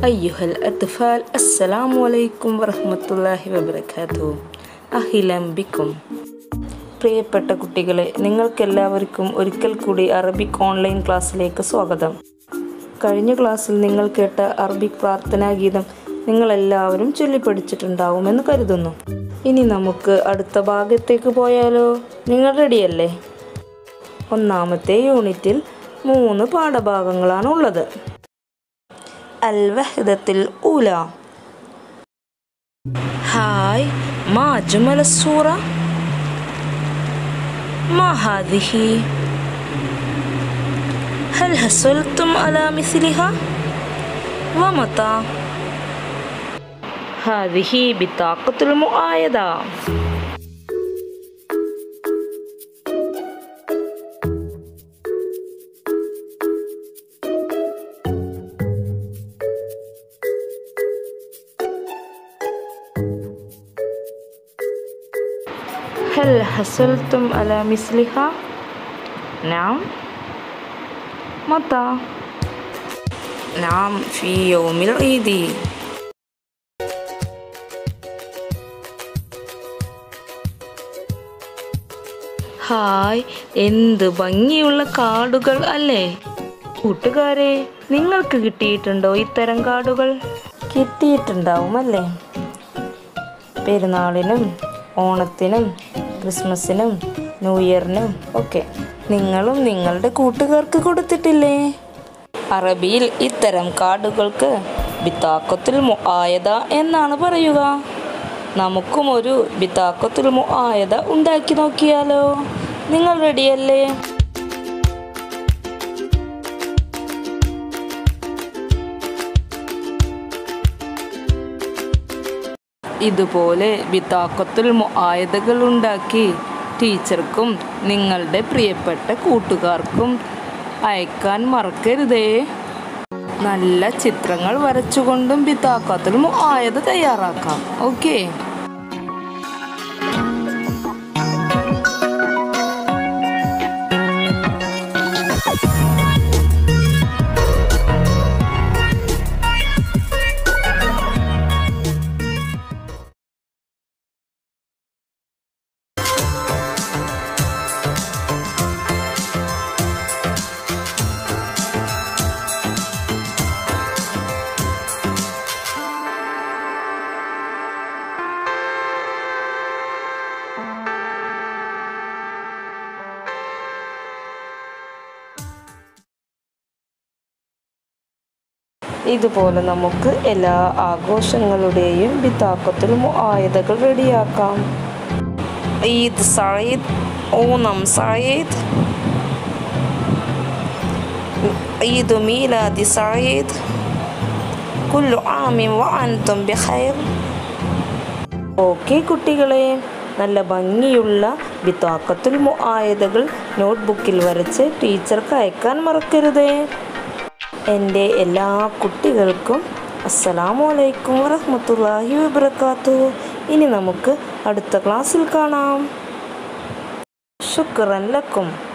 أيها الأطفال السلام عليكم ورحمة الله وبركاته أهلا بكم പ്രിയപ്പെട്ട കുട്ടികളെ നിങ്ങൾക്കെല്ലാവർക്കും ഒരിക്കൽ കൂടി അറബിക് ഓൺലൈൻ ക്ലാസ്സിലേക്ക് സ്വാഗതം കഴിഞ്ഞ ക്ലാസ്സിൽ നിങ്ങൾ കേട്ട അറബിക് പ്രാർത്ഥനാ ഗീതം നിങ്ങളെല്ലാവരും ചൊല്ലിപ്പഠിച്ചിട്ടുണ്ടാവുമെന്ന് കരുതുന്നു ഇനി നമുക്ക് അടുത്ത ഭാഗത്തേക്ക് പോയാലോ നിങ്ങൾ റെഡിയല്ലേ ഒന്നാമത്തെ യൂണിറ്റിൽ മൂന്ന് പാഠഭാഗങ്ങളാണ് ഉള്ളത് അൽ വഹദത്തിൽ ഊല ഹായ് മാ അജ്മൽ സൂറ ما هذه هل حصلتم على مثلها ومتى هذه بطاقة المؤايدة هل حصلتم على مثلها؟ نعم متى؟ نعم في يوم العيد ഹായ് എന്ത് ഭംഗിയുള്ള കാർഡുകൾ അല്ലേ കൂട്ടുകാരെ നിങ്ങൾക്ക് കിട്ടിയിട്ടുണ്ടോ ഇത്തരം കാർഡുകൾ കിട്ടിയിട്ടുണ്ടാവും അല്ലേ പെരുന്നാളിനും ഓണത്തിനും ക്രിസ്മസിനും ന്യൂ ഇയറിനും ഒക്കെ നിങ്ങളും നിങ്ങളുടെ കൂട്ടുകാർക്ക് കൊടുത്തിട്ടില്ലേ അറബിയിൽ ഇത്തരം കാർഡുകൾക്ക് ബിത്താക്കത്തുൽ മുആയത എന്നാണ് പറയുക നമുക്കും ഒരു ബിത്താക്കത്തുൽ മുആയത ഉണ്ടാക്കി നോക്കിയാലോ നിങ്ങൾ റെഡിയല്ലേ ഇതുപോലെ ബിത്താക്കത്തുൽ മുആയതകൾ ഉണ്ടാക്കി ടീച്ചർക്കും നിങ്ങളുടെ പ്രിയപ്പെട്ട കൂട്ടുകാർക്കും അയക്കാൻ മറക്കരുതേ നല്ല ചിത്രങ്ങൾ വരച്ചുകൊണ്ടും ബിത്താക്കത്തുൽ മുആയത തയ്യാറാക്കാം ഓക്കെ ഇതുപോലെ നമുക്ക് എല്ലാ ആഘോഷങ്ങളുടെയും ബിത്താക്കത്തിൽ ആയുധകൾ റെഡിയാക്കാം ഈദ് സയ്യിദ് ഓണം സയ്യിദ് ഈദ് മീലാദി സയ്യിദ് കുല്ലു ആമിൻ വഅൻതും ബിഖൈർ ഓക്കെ കുട്ടികളെ നല്ല ഭംഗിയുള്ള ബിത്താക്കത്തുൽ മുആയതകൾ നോട്ട്ബുക്കിൽ വരച്ച് ടീച്ചർക്ക് അയക്കാൻ മറക്കരുതേ എൻ്റെ എല്ലാ കുട്ടികൾക്കും അസ്സലാമു അലൈക്കും വറഹ്മത്തുള്ളാഹി വബർക്കാത്തു ഇനി നമുക്ക് അടുത്ത ക്ലാസ്സിൽ കാണാം ശുക്രൻ ലക്കും